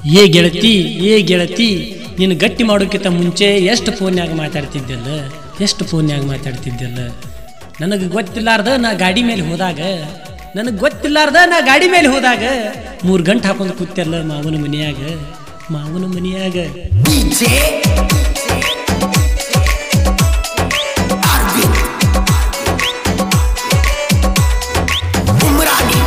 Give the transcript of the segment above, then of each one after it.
ಏ ಗೆಳತಿ ಏ ಗೆಳತಿ ನೀನು ಗಟ್ಟಿ ಮಾಡೋಕ್ಕಿಂತ ಮುಂಚೆ ಎಷ್ಟು ಫೋನ್ಯಾಗ ಮಾತಾಡ್ತಿದ್ದೆಲ್ಲ ಎಷ್ಟು ಫೋನ್ಯಾಗ ಮಾತಾಡ್ತಿದ್ದೆಲ್ಲ ನನಗೆ ಗೊತ್ತಿಲ್ಲಾರ್ದ ನಾ ಗಾಡಿ ಮೇಲೆ ಹೋದಾಗ ನನಗೆ ಗೊತ್ತಿಲ್ಲಾರ್ದ ನಾ ಗಾಡಿ ಮೇಲೆ ಹೋದಾಗ ಮೂರು ಗಂಟೆ ಹಾಕೊಂಡು ಕೂತ್ಯಲ್ಲ ಮಾವನ ಮನೆಯಾಗ ಮಾವನ ಮನೆಯಾಗ DJ Arvin Umrani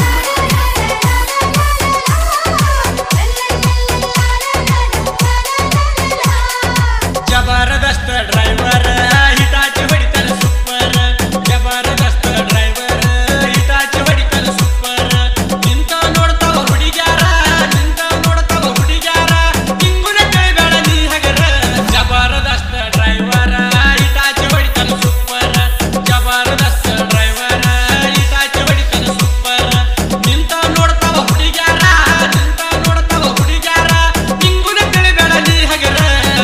ಜಬರದಸ್ತ ಡ್ರೈವರ್ ಹಿಟಾಚಿ ಹೊಡಿತಾನ ಸೂಪರ್ ಜಬರದಸ್ತ ಡ್ರೈವರ್ ಹಿಟಾಚಿ ಹೊಡಿತಾನ ಸೂಪರ್ ನಿಂತ ನೋಡ್ತಾವ ಹುಡುಗ್ಯಾರ ನಿಂತ ನೋಡ್ತಾವ ಹುಡುಗ್ಯಾರ ಹಿಂಗುನ ಕೈಬೇಡ ನೀ ಹಗರ ಜಬರದಸ್ತ ಡ್ರೈವರ್ ಹಿಟಾಚಿ ಹೊಡಿತಾನ ಸೂಪರ್ ಜಬರದಸ್ತ ಡ್ರೈವರ್ ಹಿಟಾಚಿ ಹೊಡಿತಾನ ಸೂಪರ್ ನಿಂತ ನೋಡ್ತಾವ ಹುಡುಗ್ಯಾರ ನಿಂತ ನೋಡ್ತಾವ ಹುಡುಗ್ಯಾರ ಹಿಂಗುನ ಕೈಬೇಡ ನೀ ಹಗರ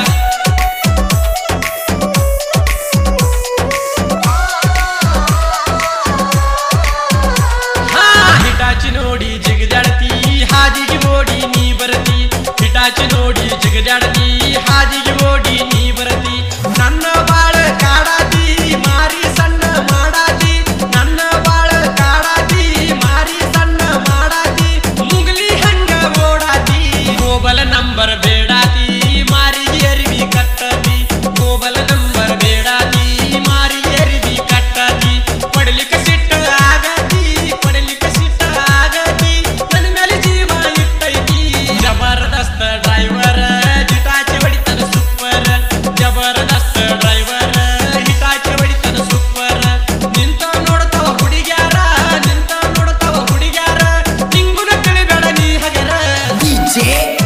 ಹಾ ಹಿಟಾಚಿ ನೋಡಿ ಜಿಗಜಾಡತಿ ಹಾದಿಗೆ ಓಡಿ ನೀ ಬರತಿ ಹಿಟಾಚಿ ನೋಡಿ ಜಿಗಜಾಡತಿ ಹಾದಿಗೆ ಓಡಿ ನೀ ಬರತಿ ನನ್ನ ಬಾಳ ಕಾಡಾತಿ ಮಾರಿ ಸಣ್ಣ ಮಾಡಾತಿ ನನ್ನ ಬಾಳ ಕಾಡಾತಿ ಮಾರಿ ಸಣ್ಣ ಮಾಡಾತಿ ಮುಗಲಿ ಹಂಗ ಓಡಾತಿ ಮೊಬೈಲ್ ನಂಬರ್ ಬೇಡಾತಿ ಮಾರಿಗೆ ಅರಿವಿ ಕಟ್ಟತಿ ಮೊಬೈಲ್ ನಂಬರ್ ಬೇಡಾತಿ ಮಾರಿಗೆ ಅರಿವಿ ಕಟ್ಟತಿ ಪಡಲಿಕ್ಕ ಸಿಟ್ಟ ಆಗತಿ ಪಡಲಿಕ್ಕ ಸಿಟ್ಟ ಆಗತಿ ನನ್ನ ಮೇಲೆ ಜೀವ ಇಟ್ಟೈತಿ ಜಬರ್ದಸ್ತ್ ಡ್ರೈವರ್ ಹಿಟಾಚಿ ಹೊಡಿತಾನ ಸೂಪರ್ ಜಬರ್ದಸ್ತ್ ಡ್ರೈವರ್ ಹಿಟಾಚಿ ಹೊಡಿತಾನ ಸೂಪರ್ ನಿಂತ ನೋಡ್ತಾವ ಹುಡುಗ್ಯಾರ ನಿಂತ ನೋಡ್ತಾವ ಹುಡುಗ್ಯಾರ ನಿಂಗುನ ತಿಳಿಬೇಡ ನೀ ಹಗರ DJ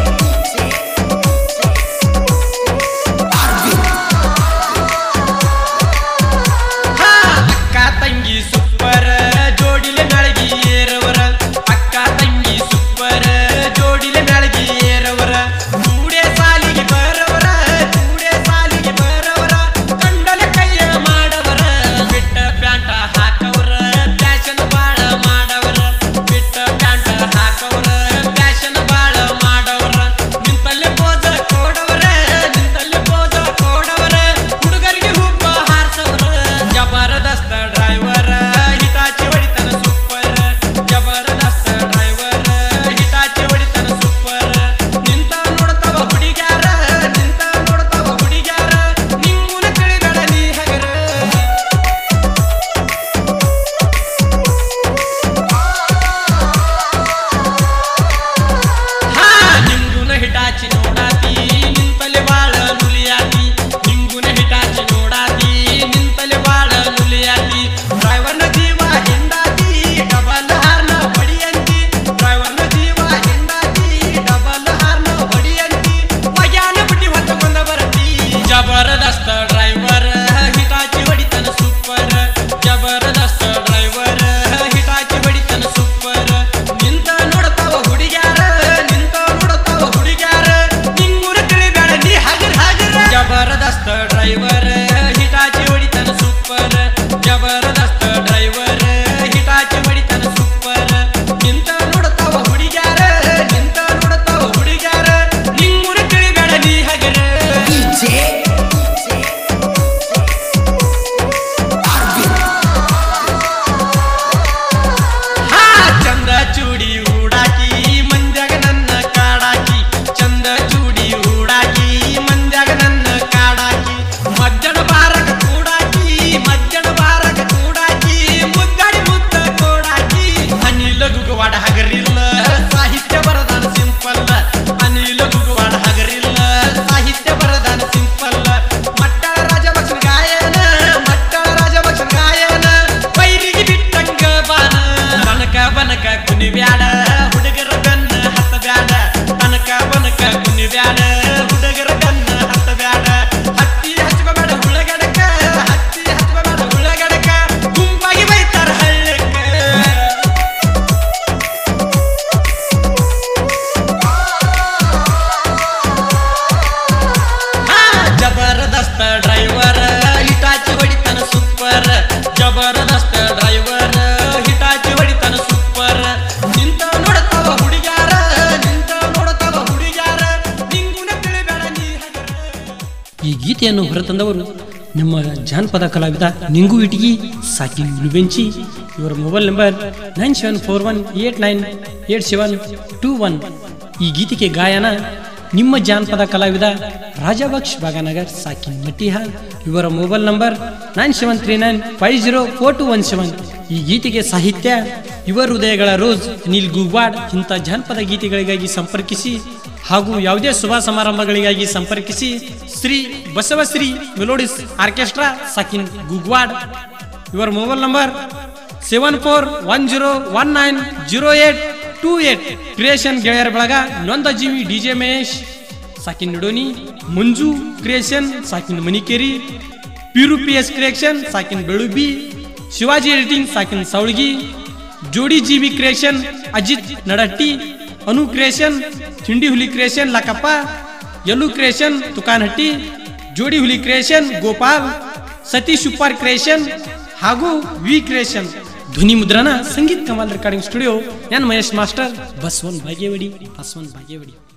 Arvin ಹಾ, ಅಕ್ಕ ತಂಗಿ ಸೂಪರ್ ಜೋಡಿಲೆ ಮ್ಯಾಳಗಿ ಏರವರ ಅಕ್ಕ ತಂಗಿ ಸೂಪರ್ ಜೋಡಿಲೆ ಮ್ಯಾಳಗಿ ಏರವರ ಕೂಡೆ ಸಾಲಿಗೆ ಬರವರ ಕೂಡೆ ಸಾಲಿಗೆ ಬರವರ ಕಂಡಲ ಕೈಯ ಮಾಡವರ ಬಿಟ್ಟ ಪ್ಯಾಂಟ ಹಾಕವರ ಫ್ಯಾಷನ್ ಬಾಳ ಮಾಡವರ ಬಿಟ್ಟ ಪ್ಯಾಂಟ ಹಾಕವರ ಫ್ಯಾಷನ್ ಬಾಳ ಮಾಡವರ ಗೀತೆಯನ್ನು ಹೊರತಂದವರು ನಮ್ಮ ಜಾನಪದ ಕಲಾವಿದ ನಿಂಗು ಇಟಗಿ ಸಾಕಿ ಉಳುಬೆಂಚಿ ಇವರ mobile number nine seven four one eight nine eight seven two one ಈ ಗೀತೆಗೆ ಗಾಯನ ನಿಮ್ಮ ಜಾನಪದ ಕಲಾವಿದ ರಾಜಾಬಕ್ಷ್ ಬಾಗಾನಗರ್ ಸಾಕಿನ್ ಮಟ್ಟಿಹಾಲ್ ಇವರ mobile number nine seven three nine five zero four two one seven ಈ ಗೀತೆಗೆ ಸಾಹಿತ್ಯ ಯುವ ಹೃದಯಗಳ ರೋಜ್ ಅನಿಲ್ ಗುಗ್ವಾಡ್ ಇಂಥ ಜಾನಪದ ಗೀತೆಗಳಿಗಾಗಿ ಸಂಪರ್ಕಿಸಿ ಹಾಗೂ ಯಾವುದೇ ಶುಭ ಸಮಾರಂಭಗಳಿಗಾಗಿ ಸಂಪರ್ಕಿಸಿ ಶ್ರೀ ಬಸವಶ್ರೀ ಮೆಲೋಡಿಸ್ ಆರ್ಕೆಸ್ಟ್ರಾ ಸಾಕಿನ್ ಗುಗ್ವಾಡ್ ಇವರ mobile number seven four one zero one nine zero eight two eight creation ಗೆಳೆಯರ ಬಳಗ ನೊಂದ ಜೀವಿ ಡಿ ಜೆ ಮಹೇಶ್ ಸಾಕಿನ್ ನಿಡೋನಿ ಮಂಜು ಕ್ರಿಯೇಷನ್ ಸಾಕಿನ್ Manikeri Piru P S creation ಸಾಕಿನ್ ಬೆಳುಬಿ ಶಿವಾಜಿ ಎಡಿಟಿಂಗ್ ಸಾಕಿನ್ ಸೌಳ್ಗಿ ಜೋಡಿ ಜೀವಿ ಕ್ರಿಯೇಷನ್ ಅಜಿತ್ ನಡಟ್ಟಿ ಅನು ಕ್ರಿಯೇಷನ್ ತಿಂಡಿ ಹುಲಿ ಕ್ರಿಯೇಷನ್ ಲಕಪ್ಪ ಯಲ್ಲು ಕ್ರಿಯೇಷನ್ ತುಕಾನಹಟ್ಟಿ ಜೋಡಿ ಹುಲಿ ಕ್ರಿಯೇಷನ್ ಗೋಪಾಲ್ ಸತೀಶ್ ಉಪ್ಪಾರ್ ಕ್ರಿಯೇಷನ್ ಹಾಗೂ ವಿ ಕ್ರಿಯೇಷನ್ ಧ್ವನಿ ಮುದ್ರಣ Sangeet Kamal recording studio N Mahesh master Basavan Bagewadi ಬಸವನ್ ಬಾಗೇವಾಡಿ